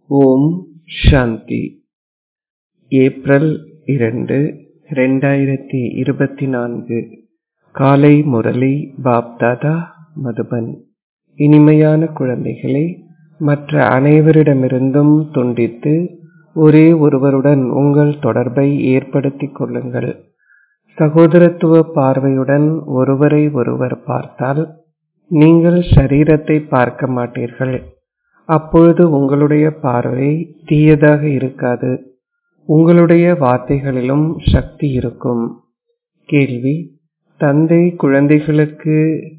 ஓம் சாந்தி April இரண்டு ரெண்டாயிரத்தி இருபத்தி நான்கு காலை முரளி பாப்தாதா மதுபன் இனிமையான குழந்தைகளை மற்ற அனைவரிடமிருந்தும் துண்டித்து ஒரே ஒருவருடன் உங்கள் தொடர்பை ஏற்படுத்திக் கொள்ளுங்கள் சகோதரத்துவ பார்வையுடன் ஒருவரை ஒருவர் பார்த்தால் நீங்கள் ஷரீரத்தை பார்க்க மாட்டீர்கள் அப்பொழுது உங்களுடைய பார்வை தீயதாக இருக்காது உங்களுடைய வார்த்தைகளிலும் சக்தி இருக்கும் கேள்வி தந்தை குழந்தைகளுக்கு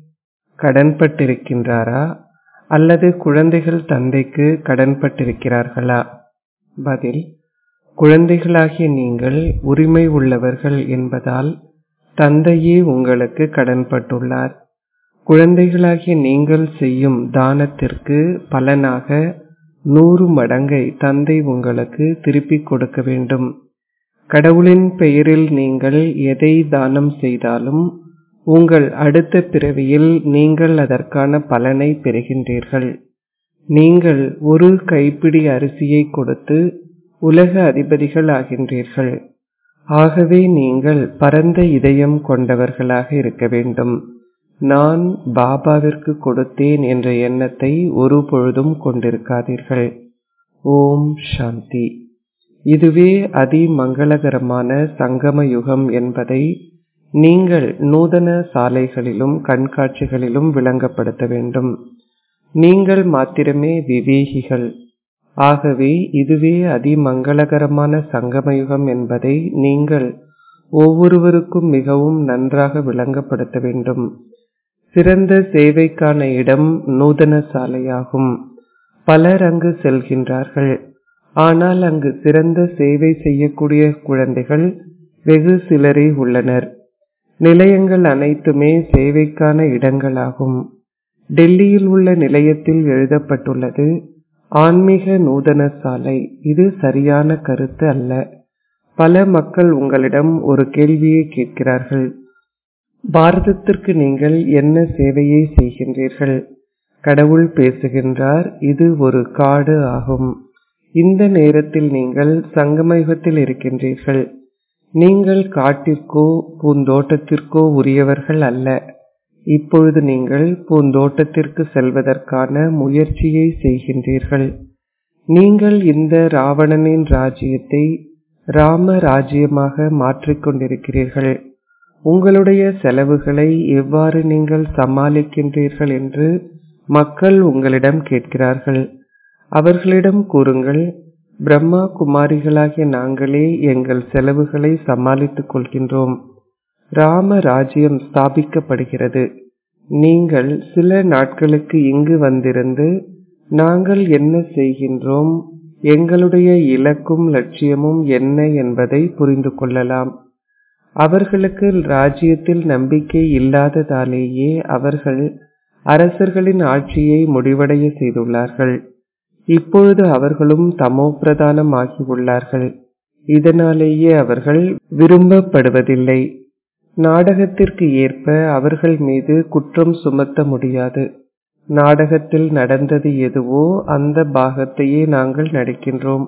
கடன்பட்டிருக்கின்றாரா அல்லது குழந்தைகள் தந்தைக்கு கடன்பட்டிருக்கிறார்களா பதில் குழந்தைகளாகிய நீங்கள் உரிமை உள்ளவர்கள் என்பதால் தந்தையே உங்களுக்கு கடன்பட்டுள்ளார் குழந்தைகளாகிய நீங்கள் செய்யும் தானத்திற்கு பலனாக நூறு மடங்கை தந்தை உங்களுக்கு திருப்பிக் கொடுக்க வேண்டும் கடவுளின் பெயரில் நீங்கள் எதை தானம் செய்தாலும் உங்கள் அடுத்த பிறவியில் நீங்கள் அதற்கான பலனை பெறுகின்றீர்கள் நீங்கள் ஒரு கைப்பிடி அரிசியை கொடுத்து உலக அதிபதிகள் ஆகின்றீர்கள் ஆகவே நீங்கள் பரந்த இதயம் கொண்டவர்களாக இருக்க வேண்டும் நான் பாபாவிற்கு கொடுத்தேன் என்ற எண்ணத்தை ஒரு பொழுதும் கொண்டிருக்காதீர்கள் ஓம் சாந்தி இதுவே அதி மங்களகரமான சங்கம யுகம் என்பதை நீங்கள் நூதன சாலைகளிலும் கண்காட்சிகளிலும் விளங்கப்படுத்த வேண்டும் நீங்கள் மாத்திரமே விவேகிகள் ஆகவே இதுவே அதிமங்களகரமான சங்கமயுகம் என்பதை நீங்கள் ஒவ்வொருவருக்கும் மிகவும் நன்றாக விளங்கப்படுத்த வேண்டும் சிறந்த சேவைக்கான இடம் நூதன சாலையாகும் பலர் அங்கு செல்கின்றார்கள் ஆனால் அங்கு சிறந்த சேவை செய்யக்கூடிய குழந்தைகள் வெகு சிலரே உள்ளனர் நிலையங்கள் அனைத்துமே சேவைக்கான இடங்களாகும் டெல்லியில் உள்ள நிலையத்தில் எழுதப்பட்டுள்ளது ஆன்மீக நூதன சாலை இது சரியான கருத்து அல்ல பல மக்கள் உங்களிடம் ஒரு கேள்வியை கேட்கிறார்கள் பாரதத்திற்கு நீங்கள் என்ன சேவையை செய்கின்றீர்கள் கடவுள் பேசுகின்றார் இது ஒரு காடு ஆகும் இந்த நேரத்தில் நீங்கள் சங்கமயுகத்தில் இருக்கின்றீர்கள் நீங்கள் காட்டிற்கோ பூந்தோட்டத்திற்கோ உரியவர்கள் அல்ல இப்பொழுது நீங்கள் பூந்தோட்டத்திற்கு செல்வதற்கான முயற்சியை செய்கின்றீர்கள் நீங்கள் இந்த ராவணனின் ராஜ்யத்தை ராம ராஜ்யமாக மாற்றிக்கொண்டிருக்கிறீர்கள் உங்களுடைய செலவுகளை எவ்வாறு நீங்கள் சமாளிக்கின்றீர்கள் என்று மக்கள் உங்களிடம் கேட்கிறார்கள் அவர்களிடம் கூறுங்கள் பிரம்மா குமாரிகளாகிய நாங்களே எங்கள் செலவுகளை சமாளித்துக் கொள்கின்றோம் ராம ராஜ்யம் ஸ்தாபிக்கப்படுகிறது நீங்கள் சில நாட்களுக்கு இங்கு வந்திருந்து நாங்கள் என்ன செய்கின்றோம் எங்களுடைய இலக்கும் லட்சியமும் என்ன என்பதை புரிந்து கொள்ளலாம் அவர்களுக்கு ராஜ்யத்தில் நம்பிக்கை இல்லாததாலேயே அவர்கள் அரசர்களின் ஆட்சியை முடிவடைய செய்துள்ளார்கள் இப்பொழுது அவர்களும் தமோ பிரதானம் ஆகியுள்ளார்கள் இதனாலேயே அவர்கள் விரும்பப்படுவதில்லை நாடகத்திற்கு ஏற்ப அவர்கள் மீது குற்றம் சுமத்த முடியாது நாடகத்தில் நடந்தது எதுவோ அந்த பாகத்தையே நாங்கள் நடிக்கின்றோம்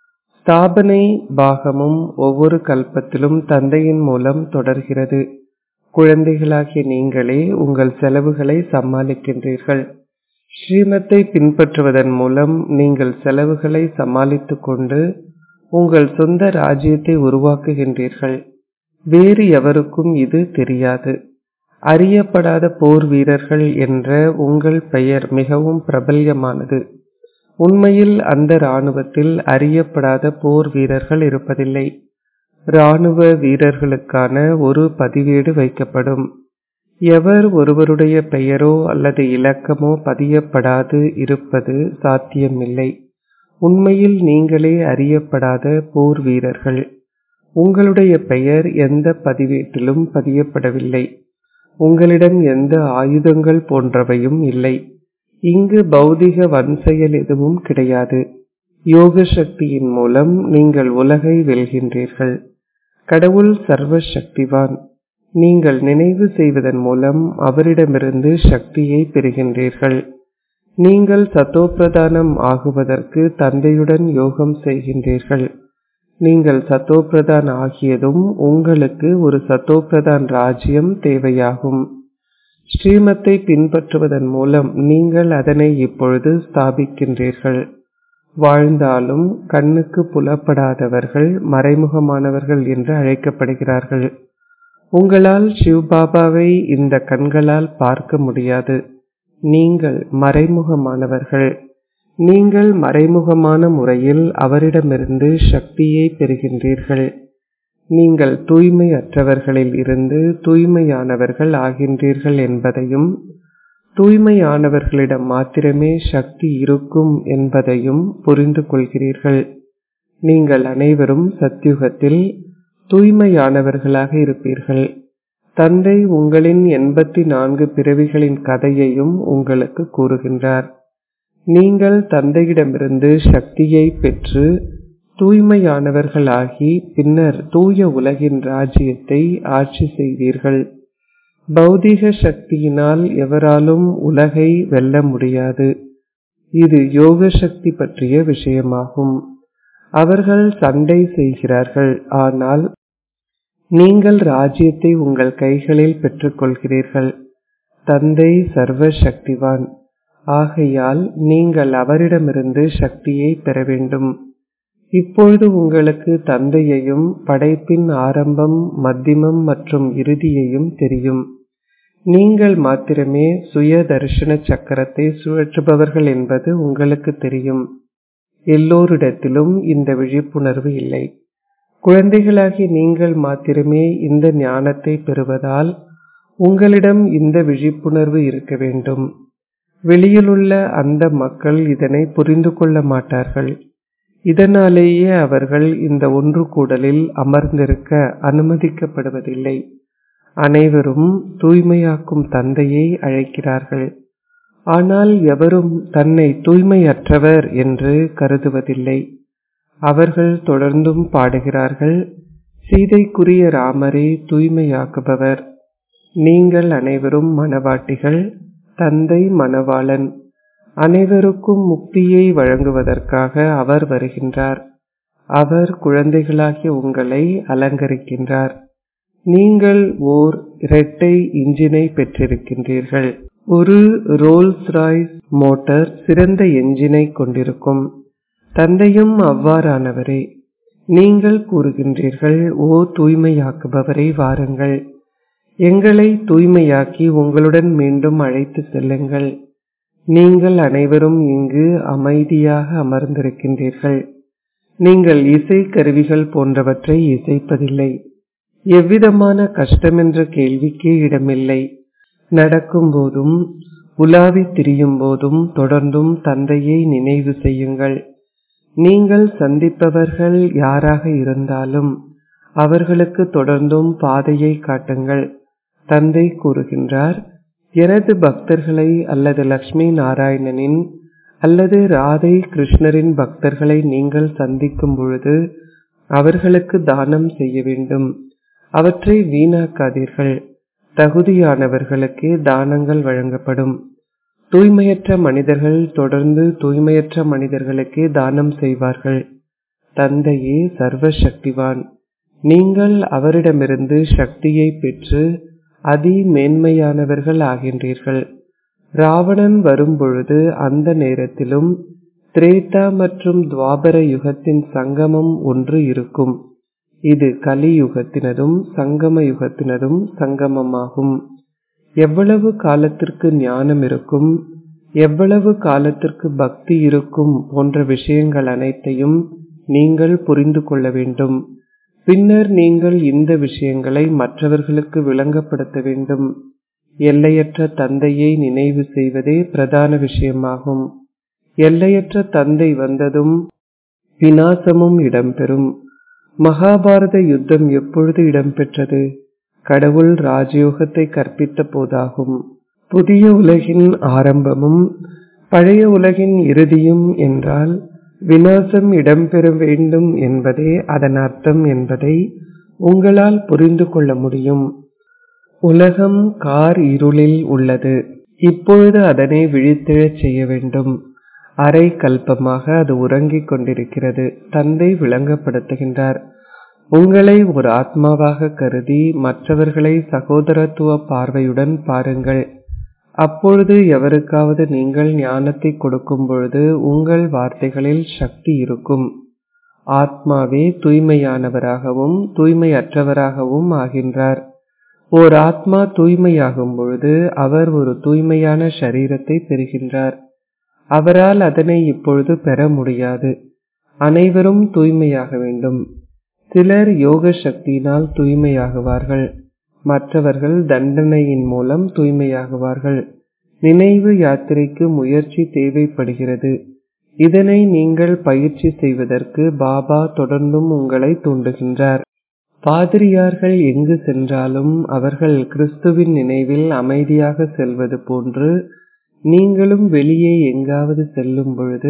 ஸ்தாபனை பாகமும் ஒவ்வொரு கல்பத்திலும் தந்தையின் மூலம் தொடர்கிறது குழந்தைகளாகிய நீங்களே உங்கள் செலவுகளை சமாளிக்கின்றீர்கள் ஸ்ரீமத்தை பின்பற்றுவதன் மூலம் நீங்கள் செலவுகளை சமாளித்துக் கொண்டு உங்கள் சொந்த ராஜ்யத்தை உருவாக்குகின்றீர்கள் வேறு எவருக்கும் இது தெரியாது அறியப்படாத போர் வீரர்கள் என்ற உங்கள் பெயர் மிகவும் பிரபல்யமானது உண்மையில் அந்த இராணுவத்தில் அறியப்படாத போர் வீரர்கள் இருப்பதில்லை இராணுவ வீரர்களுக்கான ஒரு பதிவேடு வைக்கப்படும் எவர் ஒருவருடைய பெயரோ அல்லது இலக்கமோ பதியப்படாது இருப்பது சாத்தியமில்லை உண்மையில் நீங்களே அறியப்படாத போர் வீரர்கள் உங்களுடைய பெயர் எந்த பதிவேட்டிலும் பதியப்படவில்லை உங்களிடம் எந்த ஆயுதங்கள் போன்றவையும் இல்லை இங்கு பௌதிக வன்செயல் எதுவும் கிடையாது யோக சக்தியின் மூலம் நீங்கள் உலகை வெல்கின்றீர்கள் கடவுள் சர்வ சக்திவான் நீங்கள் நினைவு செய்வதன் மூலம் அவரிடமிருந்து சக்தியை பெறுகின்றீர்கள் நீங்கள் சத்தோப்பிரதானம் ஆகுவதற்கு தந்தையுடன் யோகம் செய்கின்றீர்கள் நீங்கள் சத்தோப்பிரதான் ஆகியதும் உங்களுக்கு ஒரு சத்தோப்பிரதான் ராஜ்யம் தேவையாகும் ஸ்ரீமத்தை பின்பற்றுவதன் மூலம் நீங்கள் அதனை இப்பொழுது ஸ்தாபிக்கின்றீர்கள் வாழ்ந்தாலும் கண்ணுக்கு புலப்படாதவர்கள் மறைமுகமானவர்கள் என்று அழைக்கப்படுகிறார்கள் உங்களால் சிவ்பாபாவை இந்த கண்களால் பார்க்க முடியாது நீங்கள் மறைமுகமானவர்கள் நீங்கள் மறைமுகமான முறையில் அவரிடமிருந்து சக்தியை பெறுகின்றீர்கள் நீங்கள் தூய்மையற்றவர்களில் இருந்து தூய்மையானவர்கள் ஆகின்றீர்கள் என்பதையும் தூய்மையானவர்களிடம் மாத்திரமே சக்தி இருக்கும் என்பதையும் புரிந்து கொள்கிறீர்கள் நீங்கள் அனைவரும் சத்யுகத்தில் தூய்மையானவர்களாக இருப்பீர்கள் தந்தை உங்களின் எண்பத்தி நான்கு பிறவிகளின் கதையையும் உங்களுக்கு கூறுகின்றார் நீங்கள் தந்தையிடமிருந்து சக்தியை பெற்று தூய்மையானவர்களாகி பின்னர் தூய உலகின் ராஜ்யத்தை ஆட்சி செய்வீர்கள் பௌதிக சக்தியினால் எவராலும் உலகை வெல்ல முடியாது இது யோக சக்தி பற்றிய விஷயமாகும் அவர்கள் சண்டை செய்கிறார்கள் ஆனால் நீங்கள் ராஜ்யத்தை உங்கள் கைகளில் பெற்றுக்கொள்கிறீர்கள் தந்தை சர்வ சக்திவான் ஆகையால் நீங்கள் அவரிடமிருந்து சக்தியை பெற வேண்டும் இப்பொழுது உங்களுக்கு தந்தையையும் படைப்பின் ஆரம்பம் மத்தியமம் மற்றும் இறுதியையும் தெரியும் நீங்கள் மாத்திரமே சுய தரிசன சக்கரத்தை சுழற்றுபவர்கள் என்பது உங்களுக்கு தெரியும் எல்லோரிடத்திலும் இந்த விழிப்புணர்வு இல்லை குழந்தைகளாகி நீங்கள் மாத்திரமே இந்த ஞானத்தை பெறுவதால் உங்களிடம் இந்த விழிப்புணர்வு இருக்க வேண்டும் வெளியிலுள்ள அந்த மக்கள் இதனை புரிந்து கொள்ள மாட்டார்கள் இதனாலேயே அவர்கள் இந்த ஒன்று கூடலில் அமர்ந்திருக்க அனுமதிக்கப்படுவதில்லை அனைவரும் தூய்மையாக்கும் தந்தையை அழைக்கிறார்கள் ஆனால் எவரும் தன்னை தூய்மையற்றவர் என்று கருதுவதில்லை அவர்கள் தொடர்ந்தும் பாடுகிறார்கள் சீதைக்குரிய ராமரே தூய்மையாக்குபவர் நீங்கள் அனைவரும் மணவாட்டிகள் தந்தை மணவாளன் அனைவருக்கும் முக்தியை வழங்குவதற்காக அவர் வருகின்றார் அவர் குழந்தைகளாகிய உங்களை அலங்கரிக்கின்றார் நீங்கள் ஓர் இரட்டை இன்ஜினை பெற்றிருக்கின்றீர்கள் ஒரு ரோல்ஸ் ராய்ஸ் மோட்டார் சிறந்த என்ஜினை கொண்டிருக்கும் தந்தையும் அவ்வாறானவரே நீங்கள் கூறுகின்றீர்கள் ஓ தூய்மையாக்குபவரை வாருங்கள் எங்களை தூய்மையாக்கி உங்களுடன் மீண்டும் அழைத்து செல்லுங்கள் நீங்கள் அனைவரும் இங்கு அமைதியாக அமர்ந்திருக்கின்றீர்கள் நீங்கள் இசை கருவிகள் போன்றவற்றை இசைப்பதில்லை எவ்விதமான கஷ்டம் என்ற கேள்விக்கே இடமில்லை நடக்கும் போதும் உலாவி திரியும் போதும் தொடர்ந்தும் தந்தையை நினைவு செய்யுங்கள் நீங்கள் சந்திப்பவர்கள் யாராக இருந்தாலும் அவர்களுக்கு தொடர்ந்தும் பாதையை காட்டுங்கள் தந்தை கூறுகின்றார் எனது பக்தர்களை அல்லது லக்ஷ்மி நாராயணனின் அல்லது ராதை கிருஷ்ணரின் பக்தர்களை நீங்கள் சந்திக்கும் பொழுது அவர்களுக்கு தானம் செய்ய வேண்டும் அவற்றை வீணாக்காதீர்கள் தகுதியானவர்களுக்கே தானங்கள் வழங்கப்படும் தூய்மையற்ற மனிதர்கள் தொடர்ந்து தூய்மையற்ற மனிதர்களுக்கே தானம் செய்வார்கள் தந்தையே சர்வ சக்திவான் நீங்கள் அவரிடமிருந்து சக்தியை பெற்று அதி மேன்மையானவர்கள் ஆகின்றீர்கள் ராவணன் வரும்பொழுது அந்த நேரத்திலும் திரேதா மற்றும் துவாபர யுகத்தின் சங்கமம் ஒன்று இருக்கும் இது கலி யுகத்தினதும் சங்கம யுகத்தினதும் சங்கமமாகும் எவ்வளவு காலத்திற்கு ஞானம் இருக்கும் எவ்வளவு காலத்திற்கு பக்தி இருக்கும் போன்ற விஷயங்கள் அனைத்தையும் நீங்கள் புரிந்து கொள்ள வேண்டும் பின்னர் நீங்கள் இந்த விஷயங்களை மற்றவர்களுக்கு விளங்கப்படுத்த வேண்டும் எல்லையற்ற தந்தையை நினைவு செய்வதே பிரதான விஷயமாகும் எல்லையற்ற தந்தை வந்ததும் விநாசமும் இடம்பெறும் மகாபாரத யுத்தம் எப்பொழுது இடம்பெற்றது கடவுள் ராஜயோகத்தை கற்பித்த போதாகும் புதிய உலகின் ஆரம்பமும் பழைய உலகின் இறுதியும் என்றால் விநாசம் இடம்பெற வேண்டும் என்பதே அதன் அர்த்தம் என்பதை உங்களால் புரிந்து கொள்ள முடியும் உலகம் கார் இருளில் உள்ளது இப்பொழுது அதனை விழித்தெழச் செய்ய வேண்டும் அரை கல்பமாக அது உறங்கிக் கொண்டிருக்கிறது தந்தை விளங்கப்படுத்துகின்றார் உங்களை ஒரு ஆத்மாவாக கருதி மற்றவர்களை சகோதரத்துவ பார்வையுடன் பாருங்கள் அப்பொழுது எவருக்காவது நீங்கள் ஞானத்தை கொடுக்கும் பொழுது உங்கள் வார்த்தைகளில் சக்தி இருக்கும் ஆத்மாவே தூய்மையானவராகவும் தூய்மையற்றவராகவும் ஆகின்றார் ஓர் ஆத்மா தூய்மையாகும் பொழுது அவர் ஒரு தூய்மையான சரீரத்தை பெறுகின்றார் அவரால் அதனை இப்பொழுது பெற முடியாது அனைவரும் தூய்மையாக வேண்டும் சிலர் யோக சக்தியினால் தூய்மையாகுவார்கள் மற்றவர்கள் தண்டனையின் மூலம் தூய்மையாகுவார்கள் நினைவு யாத்திரைக்கு முயற்சி தேவைப்படுகிறது இதனை நீங்கள் பயிற்சி செய்வதற்கு பாபா தொடர்ந்தும் உங்களை தூண்டுகின்றார் பாதிரியார்கள் எங்கு சென்றாலும் அவர்கள் கிறிஸ்துவின் நினைவில் அமைதியாக செல்வது போன்று நீங்களும் வெளியே எங்காவது செல்லும் பொழுது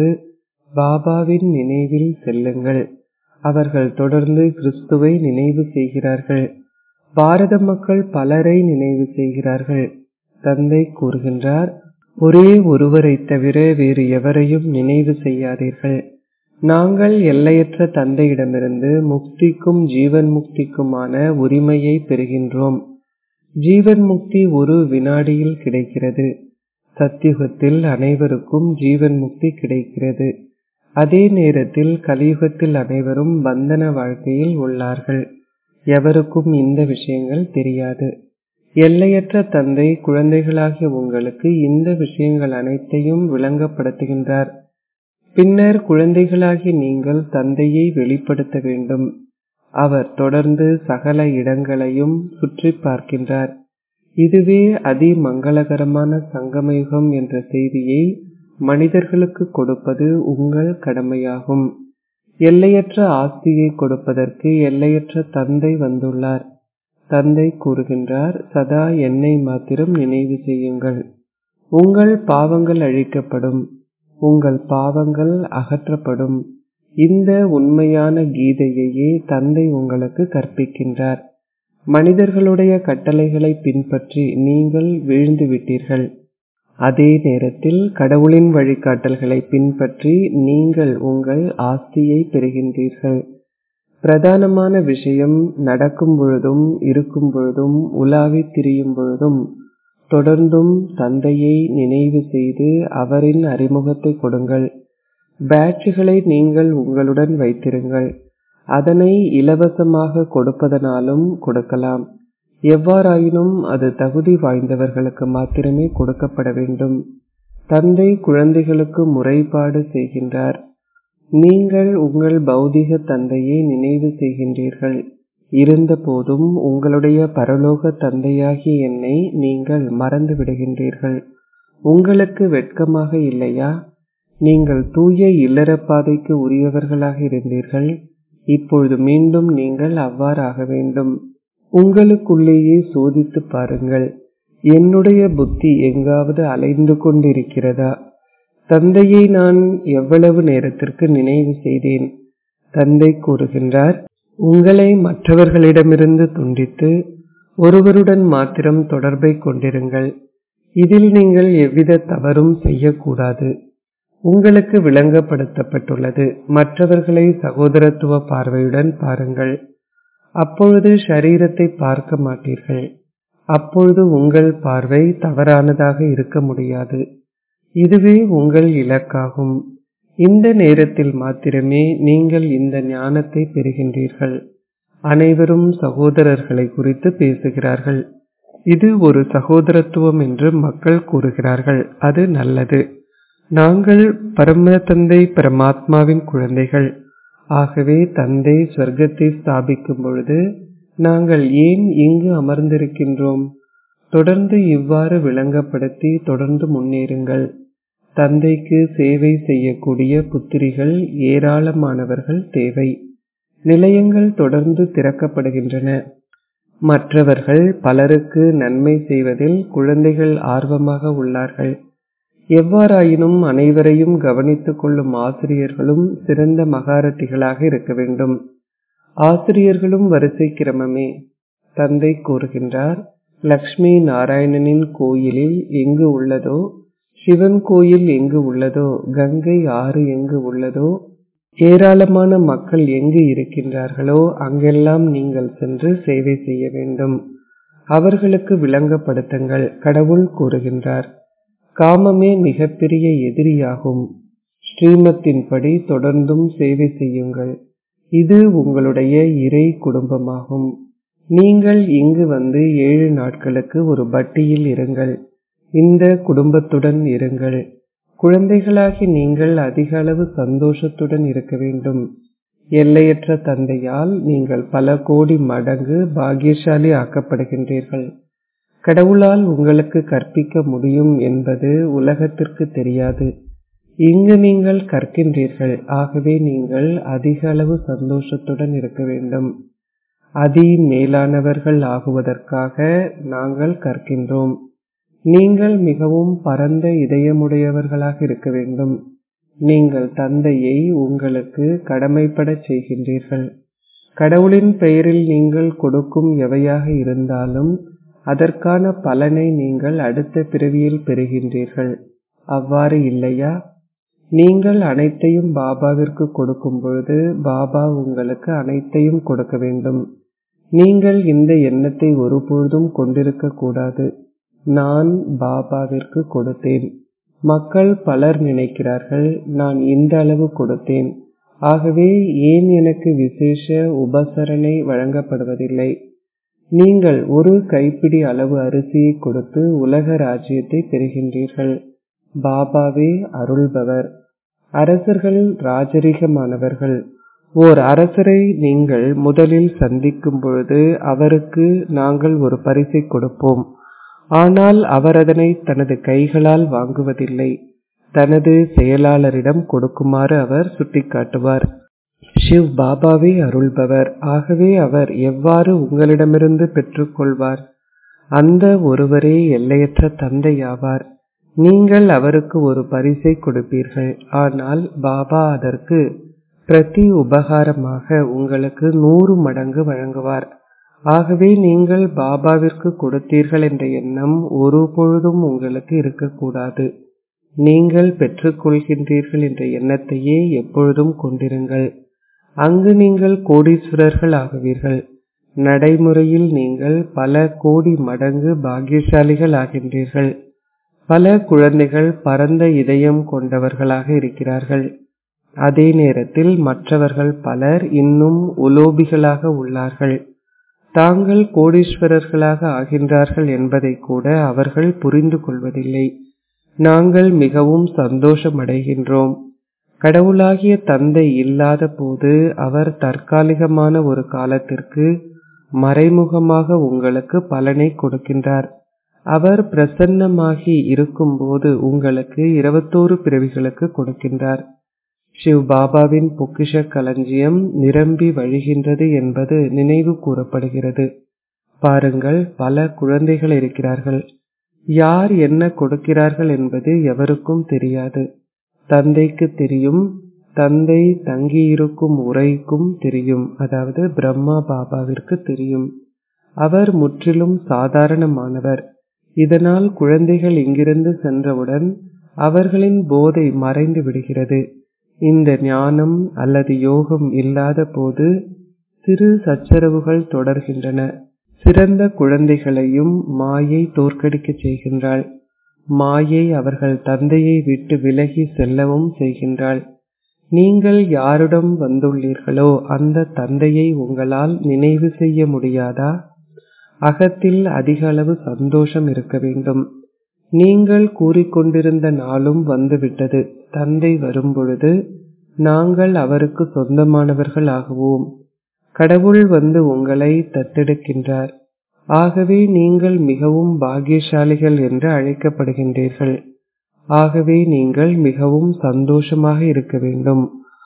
பாபாவின் நினைவில் செல்லுங்கள் அவர்கள் தொடர்ந்து கிறிஸ்துவை நினைவு செய்கிறார்கள் பாரத மக்கள் பலரை நினைவு செய்கிறார்கள் தந்தை கூறுகின்றார் ஒரே ஒருவரை தவிர வேறு எவரையும் நினைவு செய்யாதீர்கள் நாங்கள் எல்லையற்ற தந்தையிடமிருந்து முக்திக்கும் ஜீவன் முக்திக்குமான உரிமையை பெறுகின்றோம் ஜீவன் முக்தி ஒரு வினாடியில் கிடைக்கிறது சத்தியுகத்தில் அனைவருக்கும் ஜீவன் முக்தி கிடைக்கிறது அதே நேரத்தில் கலியுகத்தில் அனைவரும் பந்தன வாழ்க்கையில் உள்ளார்கள் எவருக்கும் இந்த விஷயங்கள் தெரியாது எல்லையற்ற தந்தை குழந்தைகளாகிய உங்களுக்கு இந்த விஷயங்கள் அனைத்தையும் விளங்கப்படுத்துகின்றார் பின்னர் குழந்தைகளாகி நீங்கள் தந்தையை வெளிப்படுத்த வேண்டும் அவர் தொடர்ந்து சகல இடங்களையும் சுற்றி பார்க்கின்றார் இதுவே அதி மங்களகரமான சங்கமயுகம் என்ற செய்தியை மனிதர்களுக்கு கொடுப்பது உங்கள் கடமையாகும் எல்லையற்ற ஆஸ்தியை கொடுப்பதற்கு எல்லையற்ற தந்தை வந்துள்ளார் தந்தை கூறுகின்றார் சதா என்னை மாத்திரம் நினைவு செய்யுங்கள் உங்கள் பாவங்கள் அழிக்கப்படும் உங்கள் பாவங்கள் அகற்றப்படும் இந்த உண்மையான கீதையையே தந்தை உங்களுக்கு கற்பிக்கின்றார் மனிதர்களுடைய கட்டளைகளை பின்பற்றி நீங்கள் வீழ்ந்து விட்டீர்கள் அதே நேரத்தில் கடவுளின் வழிகாட்டல்களை பின்பற்றி நீங்கள் உங்கள் ஆஸ்தியை பெறுகின்றீர்கள் பிரதானமான விஷயம் நடக்கும் பொழுதும் இருக்கும் பொழுதும் உலாவி திரியும் பொழுதும் தொடர்ந்தும் தந்தையை நினைவு செய்து அவரின் அறிமுகத்தை கொடுங்கள் பேட்டரிகளை நீங்கள் உங்களுடன் வைத்திருங்கள் அதனை இலவசமாக கொடுப்பதனாலும் கொடுக்கலாம் எவ்வாறாயினும் அது தகுதி வாய்ந்தவர்களுக்கு மாத்திரமே கொடுக்கப்பட வேண்டும் தந்தை குழந்தைகளுக்கு முறைப்பாடு செய்கின்றார் நீங்கள் உங்கள் பௌதிக தந்தையை நினைவு செய்கின்றீர்கள் இருந்த போதும் உங்களுடைய பரலோக தந்தையாகிய என்னை நீங்கள் மறந்து விடுகின்றீர்கள் உங்களுக்கு வெட்கமாக இல்லையா நீங்கள் தூய இல்லறப்பாதைக்கு உரியவர்களாக இருந்தீர்கள் இப்பொழுது மீண்டும் நீங்கள் அவ்வாறாக வேண்டும் உங்களுக்குள்ளேயே சோதித்து பாருங்கள் என்னுடைய புத்தி எங்காவது அலைந்து கொண்டிருக்கிறதா தந்தையை நான் எவ்வளவு நேரத்திற்கு நினைவு செய்தேன் தந்தை கூறுகின்றார் உங்களை மற்றவர்களிடமிருந்து துண்டித்து ஒருவருடன் மாத்திரம் தொடர்பை கொண்டிருங்கள் இதில் நீங்கள் எவ்வித தவறும் செய்யக்கூடாது உங்களுக்கு விளங்கப்படுத்தப்பட்டுள்ளது மற்றவர்களை சகோதரத்துவ பார்வையுடன் பாருங்கள் அப்பொழுது ஷரீரத்தை பார்க்க மாட்டீர்கள் அப்பொழுது உங்கள் பார்வை தவறானதாக இருக்க முடியாது இதுவே உங்கள் இலக்காகும் இந்த நேரத்தில் மாத்திரமே நீங்கள் இந்த ஞானத்தை பெறுகின்றீர்கள் அனைவரும் சகோதரர்களை குறித்து பேசுகிறார்கள் இது ஒரு சகோதரத்துவம் என்று மக்கள் கூறுகிறார்கள் அது நல்லது நாங்கள் பரம தந்தை பரமாத்மாவின் குழந்தைகள் ஆகவே தந்தை சொர்க்கத்தை ஸ்தாபிக்கும் பொழுது நாங்கள் ஏன் இங்கு அமர்ந்திருக்கின்றோம் தொடர்ந்து இவ்வாறு விளங்கப்படுத்தி தொடர்ந்து முன்னேறுங்கள் தந்தைக்கு சேவை செய்யக்கூடிய புத்திரிகள் ஏராளமானவர்கள் தேவை நிலையங்கள் தொடர்ந்து திறக்கப்படுகின்றன மற்றவர்கள் பலருக்கு நன்மை செய்வதில் குழந்தைகள் ஆர்வமாக உள்ளார்கள் எவ்வாறாயினும் அனைவரையும் கவனித்துக் கொள்ளும் ஆசிரியர்களும் சிறந்த மகாரத்திகளாக இருக்க வேண்டும் ஆசிரியர்களும் வரிசை கிரமமே தந்தை கூறுகின்றார் லக்ஷ்மி நாராயணனின் கோயிலில் எங்கு உள்ளதோ சிவன் கோயில் எங்கு உள்ளதோ கங்கை ஆறு எங்கு உள்ளதோ ஏராளமான மக்கள் எங்கு இருக்கின்றார்களோ அங்கெல்லாம் நீங்கள் சென்று சேவை செய்ய வேண்டும் அவர்களுக்கு விளங்கப்படுத்துங்கள் கடவுள் கூறுகின்றார் காமமே மிகப்பெரிய எதிரியாகும் ஸ்ரீமத்தின்படி தொடர்ந்தும் சேவை செய்யுங்கள் இது உங்களுடைய இறை குடும்பமாகும் நீங்கள் இங்கு வந்து ஏழு நாட்களுக்கு ஒரு பட்டியில் இருங்கள் இந்த குடும்பத்துடன் இருங்கள் குழந்தைகளாகி நீங்கள் அதிக அளவு சந்தோஷத்துடன் இருக்க வேண்டும் எல்லையற்ற தந்தையால் நீங்கள் பல கோடி மடங்கு பாக்கியசாலி ஆக்கப்படுகின்றீர்கள் கடவுளால் உங்களுக்கு கற்பிக்க முடியும் என்பது உலகத்திற்கு தெரியாது இங்கு நீங்கள் கற்கின்றீர்கள் ஆகவே நீங்கள் அதிக அளவு சந்தோஷத்துடன் இருக்க வேண்டும் அதி மேலானவர்கள் ஆகுவதற்காக நாங்கள் கற்கின்றோம் நீங்கள் மிகவும் பரந்த இதயமுடையவர்களாக இருக்க வேண்டும் நீங்கள் தந்தையை உங்களுக்கு கடமைப்படச் செய்கின்றீர்கள் கடவுளின் பெயரில் நீங்கள் கொடுக்கும் எவையாக இருந்தாலும் அதற்கான பலனை நீங்கள் அடுத்த பிறவியில் பெறுகின்றீர்கள் அவ்வாறு இல்லையா நீங்கள் அனைத்தையும் பாபாவிற்கு கொடுக்கும் பொழுது பாபா உங்களுக்கு அனைத்தையும் கொடுக்க வேண்டும் நீங்கள் இந்த எண்ணத்தை ஒருபொழுதும் கொண்டிருக்க கூடாது நான் பாபாவிற்கு கொடுத்தேன் மக்கள் பலர் நினைக்கிறார்கள் நான் இந்த அளவு கொடுத்தேன் ஆகவே ஏன் எனக்கு விசேஷ உபசரணை வழங்கப்படுவதில்லை நீங்கள் ஒரு கைப்பிடி அளவு அரிசியை கொடுத்து உலக ராஜ்யத்தை பெறுகின்றீர்கள் பாபாவே அருள்பவர் அரசர்கள் ராஜரிகமானவர்கள் ஓர் அரசரை நீங்கள் முதலில் சந்திக்கும் பொழுது அவருக்கு நாங்கள் ஒரு பரிசை கொடுப்போம் ஆனால் அவர் அதனை தனது கைகளால் வாங்குவதில்லை தனது செயலாளரிடம் கொடுக்குமாறு அவர் சுட்டிக்காட்டுவார் ஷிவ் பாபாவே அருள்பவர் ஆகவே அவர் எவ்வாறு உங்களிடமிருந்து பெற்றுக்கொள்வார் அந்த ஒருவரே எல்லையற்ற தந்தையாவார் நீங்கள் அவருக்கு ஒரு பரிசை கொடுப்பீர்கள் ஆனால் பாபா அதற்கு பிரதி உபகாரமாக உங்களுக்கு நூறு மடங்கு வழங்குவார் ஆகவே நீங்கள் பாபாவிற்கு கொடுத்தீர்கள் என்ற எண்ணம் ஒரு பொழுதும் உங்களுக்கு இருக்கக்கூடாது நீங்கள் பெற்றுக்கொள்கின்றீர்கள் என்ற எண்ணத்தையே எப்பொழுதும் கொண்டிருங்கள் அங்கு நீங்கள் கோடீஸ்வரர்கள் ஆகுவீர்கள் நடைமுறையில் நீங்கள் பல கோடி மடங்கு பாக்கியசாலிகள் ஆகின்றீர்கள் பல குழந்தைகள் பரந்த இதயம் கொண்டவர்களாக இருக்கிறார்கள் அதே நேரத்தில் மற்றவர்கள் பலர் இன்னும் உலோபிகளாக உள்ளார்கள் தாங்கள் கோடீஸ்வரர்களாக ஆகின்றார்கள் என்பதை கூட அவர்கள் புரிந்து கொள்வதில்லை நாங்கள் மிகவும் சந்தோஷமடைகின்றோம் கடவுளாகிய தந்தை இல்லாத போது அவர் தற்காலிகமான ஒரு காலத்திற்கு மறைமுகமாக உங்களுக்கு பலனை கொடுக்கின்றார் அவர் பிரசன்னமாகி இருக்கும்போது உங்களுக்கு இருபத்தோரு பிறவிகளுக்கு கொடுக்கின்றார் சிவ் பாபாவின் பொக்கிஷ களஞ்சியம் நிரம்பி வழிகின்றது என்பது நினைவு கூறப்படுகிறது பாருங்கள் பல குழந்தைகள் இருக்கிறார்கள் யார் என்ன கொடுக்கிறார்கள் என்பது எவருக்கும் தெரியாது தந்தைக்கு தெரியும் தந்தை தங்கியிருக்கும் உரைக்கும் தெரியும் அதாவது பிரம்மா பாபாவிற்கு தெரியும் அவர் முற்றிலும் சாதாரணமானவர் இதனால் குழந்தைகள் இங்கிருந்து சென்றவுடன் அவர்களின் போதை மறைந்து விடுகிறது இந்த ஞானம் அல்லது யோகம் இல்லாத போது சிறு சச்சரவுகள் தொடர்கின்றன சிறந்த குழந்தைகளையும் மாயை தோற்கடிக்க செய்கின்றாள் மாயை அவர்கள் தந்தையை விட்டு விலகி செல்லவும் செய்கின்றாள் நீங்கள் யாரிடம் வந்துள்ளீர்களோ அந்த தந்தையை உங்களால் நினைவு செய்ய முடியாதா அகத்தில் அதிக அளவு சந்தோஷம் இருக்க வேண்டும் நீங்கள் கூறிக்கொண்டிருந்த நாளும் வந்துவிட்டது தந்தை வரும்பொழுது நாங்கள் அவருக்கு சொந்தமானவர்கள் ஆகுவோம் கடவுள் வந்து உங்களை தத்தெடுக்கின்றார் ஆகவே நீங்கள் மிகவும் பாக்கியசாலிகள் என்று அழைக்கப்படுகின்றீர்கள் ஆகவே நீங்கள் மிகவும் சந்தோஷமாக இருக்க வேண்டும்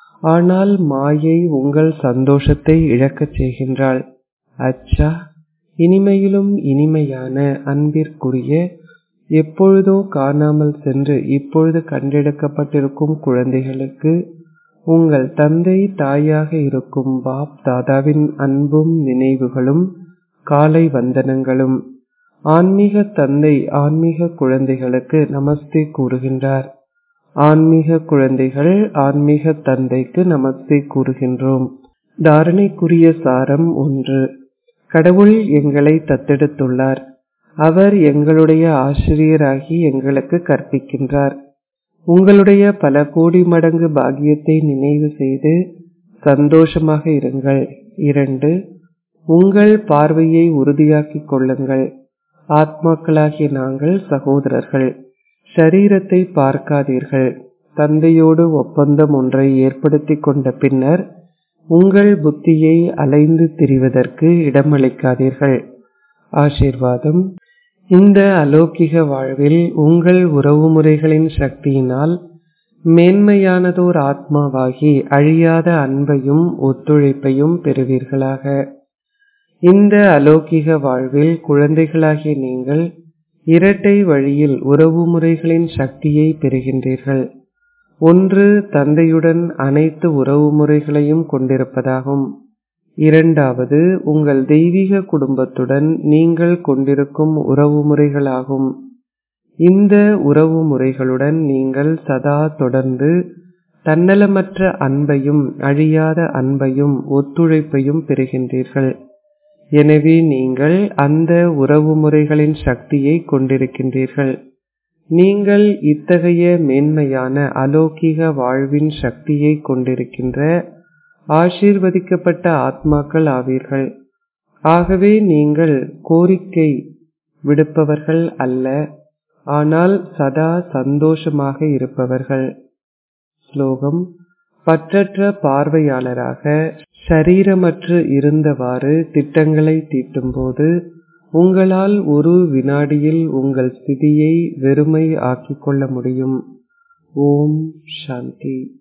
ஆனால் மாயை உங்கள் சந்தோஷத்தை இழக்கச் செய்கின்றாள் அச்சா இனிமையிலும் இனிமையான அன்பிற்குரிய எப்பொழுதோ காணாமல் சென்று இப்பொழுது கண்டெடுக்கப்பட்டிருக்கும் குழந்தைகளுக்கு உங்கள் தந்தை தாயாக இருக்கும் பாப் தாதாவின் அன்பும் நினைவுகளும் காலை வந்தனங்களும் ஆன்மீக தந்தை ஆன்மீக குழந்தைகளுக்கு நமஸ்தே கூறுகின்றார் ஆன்மீக குழந்தைகள் ஆன்மீக தந்தைக்கு நமஸ்தே கூறுகின்றோம் தாரணைக்குரிய சாரம் ஒன்று கடவுள் எங்களை தத்தெடுத்துள்ளார் அவர் எங்களுடைய ஆசிரியராகி எங்களுக்கு கற்பிக்கின்றார் உங்களுடைய பல கோடி மடங்கு பாக்கியத்தை நினைவு செய்து சந்தோஷமாக இருங்கள் இரண்டு உங்கள் பார்வையை உறுதியாக்கிக் கொள்ளுங்கள் ஆத்மாக்களாகிய நாங்கள் சகோதரர்கள் ஷரீரத்தை பார்க்காதீர்கள் தந்தையோடு ஒப்பந்தம் ஒன்றை ஏற்படுத்தி கொண்ட பின்னர் உங்கள் புத்தியை அலைந்து திரிவதற்கு இடமளிக்காதீர்கள் ஆசீர்வாதம் இந்த அலௌகிக வாழ்வில் உங்கள் உறவுமுறைகளின் சக்தியினால் மேன்மையானதோர் ஆத்மாவாகி அழியாத அன்பையும் ஒத்துழைப்பையும் பெறுவீர்களாக இந்த அலௌகிக வாழ்வில் குழந்தைகளாகிய நீங்கள் இரட்டை வழியில் உறவுமுறைகளின் சக்தியை பெறுகின்றீர்கள் ஒன்று தந்தையுடன் அனைத்து உறவுமுறைகளையும் கொண்டிருப்பதாகும் இரண்டாவது உங்கள் தெய்வீக குடும்பத்துடன் நீங்கள் கொண்டிருக்கும் உறவுமுறைகளாகும் இந்த உறவுமுறைகளுடன் நீங்கள் சதா தொடர்ந்து தன்னலமற்ற அன்பையும் அழியாத அன்பையும் ஒத்துழைப்பையும் பெறுகின்றீர்கள் எனவே நீங்கள் அந்த உறவுமுறைகளின் சக்தியை கொண்டிருக்கின்றீர்கள் நீங்கள் இத்தகைய மேன்மையான அலௌகிக வாழ்வின் சக்தியை கொண்டிருக்கின்ற ஆசீர்வதிக்கப்பட்ட ஆத்மாக்கள் ஆவீர்கள் ஆகவே நீங்கள் கோரிக்கை விடுப்பவர்கள் அல்ல ஆனால் சதா சந்தோஷமாக இருப்பவர்கள் ஸ்லோகம் பற்றற்ற பார்வையாளராக ஷரீரமற்று இருந்தவாறு திட்டங்களை தீட்டும்போது உங்களால் ஒரு வினாடியில் உங்கள் ஸ்திதியை வெறுமை ஆக்கிக் கொள்ள முடியும் ஓம் சாந்தி